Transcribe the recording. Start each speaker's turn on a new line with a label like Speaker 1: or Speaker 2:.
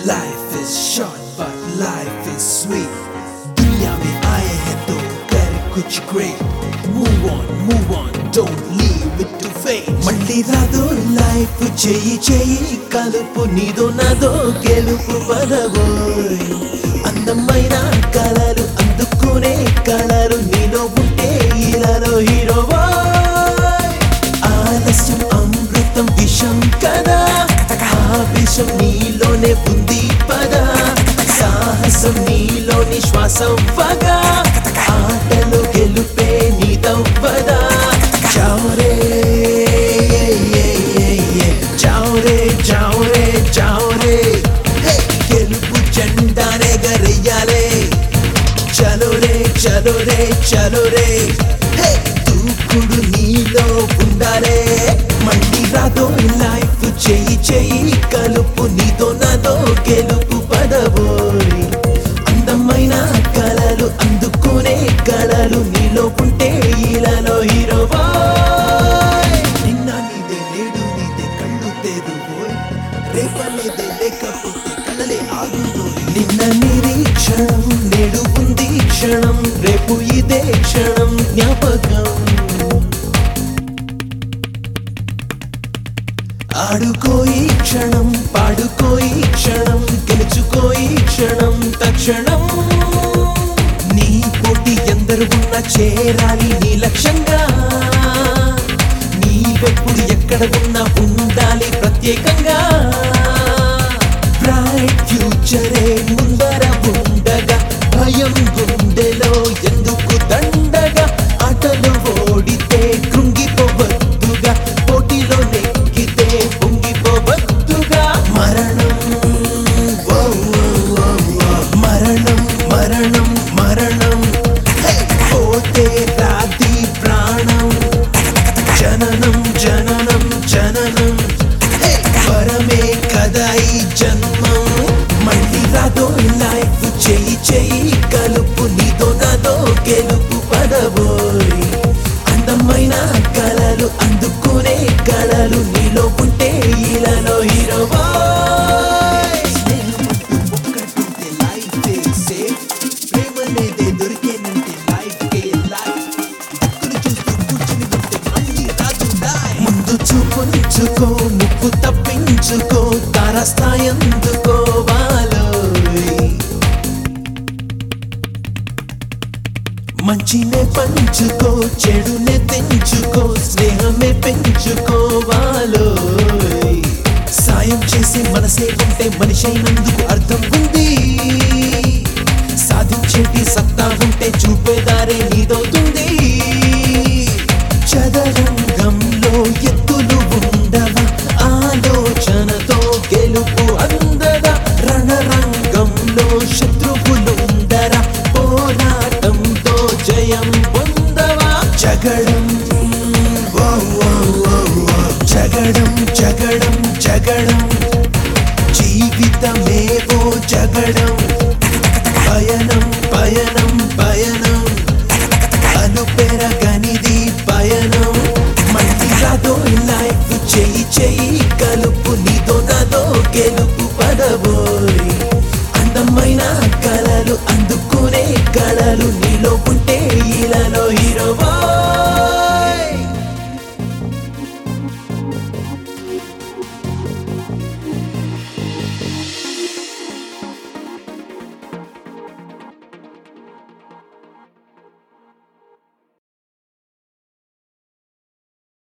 Speaker 1: Life is short but life is sweet दुनिया में आए हैं तो कर कुछ great Move on, move on, don't leave it to fate మళ్ళీ రాదో లైఫ్ చెయ్యి చెయ్యి కలుపు నీదో నాదో గెలుపు పదబోయ్ అందమైన కళలు అందుకునే కళలు నీలో ఉంటే ఇలాలో హీరో ఆలస్యం అమృతం విషం కదా ఆ విషం నీలోనే ఉంది పద సాహసం నీలోని శ్వాసం వగా ఆటలు గెలుపే నీదవ్వదా చావరే చావరే చావరే చావరే హే, గెలుపు జెండానే గరెయ్యాలే చలో రే చలో రే చలో రే హే, దూకుడు నీలో ఉండాలే మళ్ళీ రాదో లైఫ్ చెయ్యి చెయ్యి కలుపు నీతో నాదో గెలుపు పదబోయ్ అందమైన కళలు అందుకునే కళలు నీలో ఉంటే ఇలాలో హీరో నిన్న నీదే నేడు నీదే కళ్ళు తెరువోయ్ రేపలేదే లేకపోతే కళలే ఆగుతోయ్ నిన్న నిరీక్షణం నేడు ఉంది క్షణం రేపు ఇదే క్షణం జ్ఞాపకం ఆడుకో ఈ క్షణం పాడుకో ఈ క్షణం గెలుచుకో ఈ క్షణం తక్షణం నీ పోటీ ఎందరు ఉన్నా చేరాలి నీ లక్ష్యంగా నీవెప్పుడు ఎక్కడ ఉన్నా ఉండాలి ప్రత్యేకంగా బ్రైట్ ఫ్యూచరే ముందర ఉండగా భయం గుండెలో ఎందుకు దండగా ఆటలు ఓడితే కృంగిపోవద్దుగా పోటీలో నెక్కితే పొంగిపోవద్దుగా మరణం ఓ, ఓ, ఓ, ఓ. మరణం మరణం మరణం హే! పోతే రాతి ప్రాణం జననం జననం జననం హే! వరమే కదా ఈ జన్మం మళ్ళీ రాదో లైఫ్ చెయ్యి చెయ్యి కలుపు నీతో నాదో గెలుపు పడబోయ్ అందమైన కళలు అందుకునే కళలు నీలో ఉంటే ఇలాలో హీరో ప్రేమనేదే దొరికేనంటే లైఫ్ లైఫ్ దక్కులు చూస్తూ కూర్చుని ఉంటే మళ్ళీ రాదు దాయ్. ముందు చూపుంచుకో ముప్పు తప్పించుకో తారస్థాయందుకోవాలోయ్ మంచినే పంచుకో చెడునే తెంచుకో స్నేహమే పెంచుకోవాలోయ్ సాయం చేసే మనసే ఉంటే మనిషి అయినందుకు అర్థం ఉంది సాధించేటి సత్తా ఉంటే చూపేదారే నీదవుతుంది చదరంగంలో ఎత్తులు ఉండవా ఆలోచనతో గెలుపు అందదా రణరంగంలో శత్రువులుందరా పోరాటంతో జయం పొందవా జగడం ఓ, ఓ, ఓ, ఓ. జగడం జగడం జగడం జీవితమేవో జగడం పయనం పయనం పయనం అనుపెరగనిది పయనం మళ్ళీ రాదో లైఫ్ చెయ్యి చెయ్యి కలుపు నీతో నాదో గెలుపు పడబోయ్ అందమైన కళలు అందుకునే కళలు నీ